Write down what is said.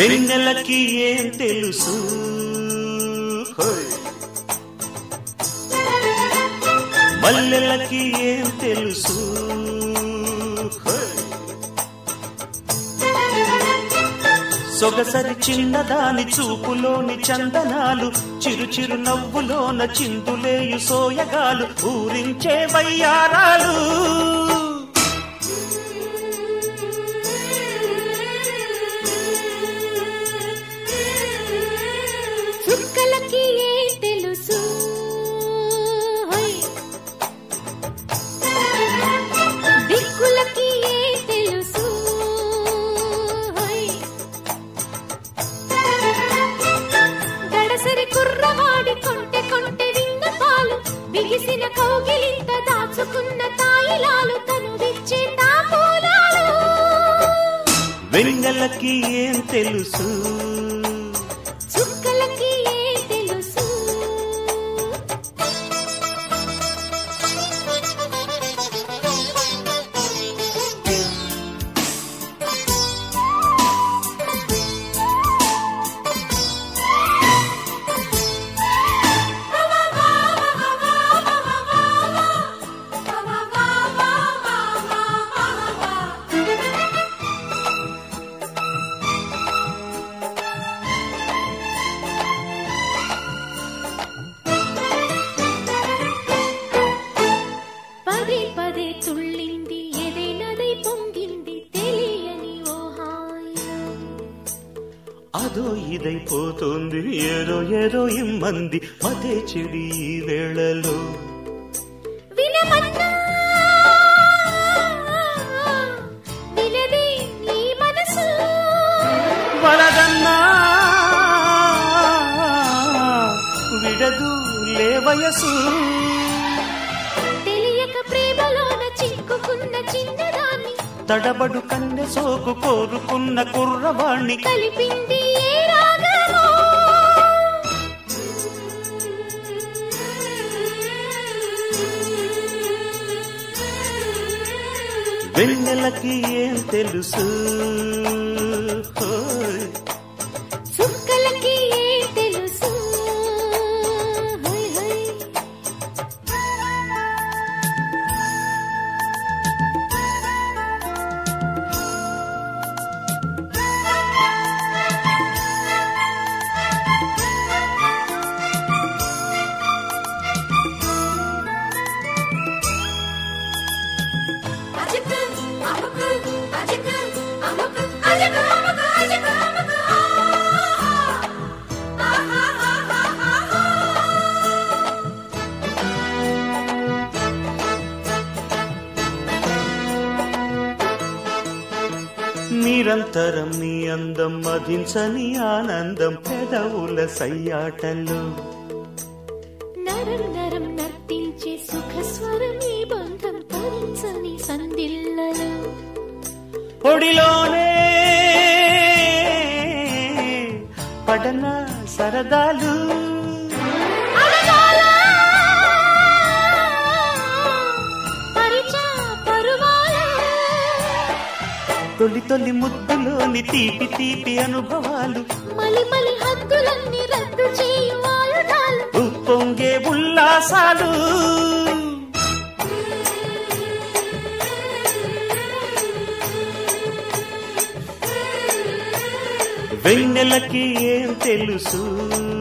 వెన్నెలకి ఏం తెలుసు హోయ్. మల్లెలకి ఏం తెలుసు హోయ్. సొగసరి చిన్నదాని చూపులోని చందనాలు చిరు చిరు నవ్వులోన చిందులేయు సోయగాలు ఊరించే వయ్యారాలు చుక్కలకి ఏ తెలుసు హోయ్. దిక్కులకి ఏ తెలుసు హోయ్. గడసరి కుర్రవాడి కొంటె కొంటె విన్న పాలు బిగిసిన కౌగిలింత దాచుకున్న తాయిలాలు తను విచ్చే తాపూలాలు వెన్నెలకి ఏం తెలుసు చుక్కలకి ఏ తెలుసు పదే పదే తుళ్ళింది ఎదైనదై పొంగింది తెలియని ఓ హాయి అదో ఇదైపోతుంది ఏదో ఏదో ఇమ్మంది మదే చెడి ఈ వేళలో వినమన్నా వినదే నీ మనసు వలదన్నా విడదు లే వయసు తెలియక ప్రేమలోన చిక్కుకున్న చిన్నదాన్ని తడబడు కన్నె సోకు కోరుకున్న కుర్రవాణ్ణి కలిపింది ఏ రాగమో వెన్నెలకి ఏం తెలుసు హోయ్. చుక్కలకి ఏ తెలుసు హోయ్ హోయ్ నిరంతరం నీ అందం మధించని ఆనందం పెదవుల సయ్యాటలు నరం నరం నర్తించే సుఖ స్వరం ఈ బంధం తరించని సందిల్లలు పొడిలోనే పడన సరదాలు అడగాల పరిచా పరువాల తొలి తొలి ముద్దులోని తీపి తీపి అనుభవాలు మలి మలి హద్దులన్నీ రద్దు చేయు ఆయుధాలు ఉప్పొంగే ఉల్లాసాలు వెన్నెలకి ఏం తెలుసు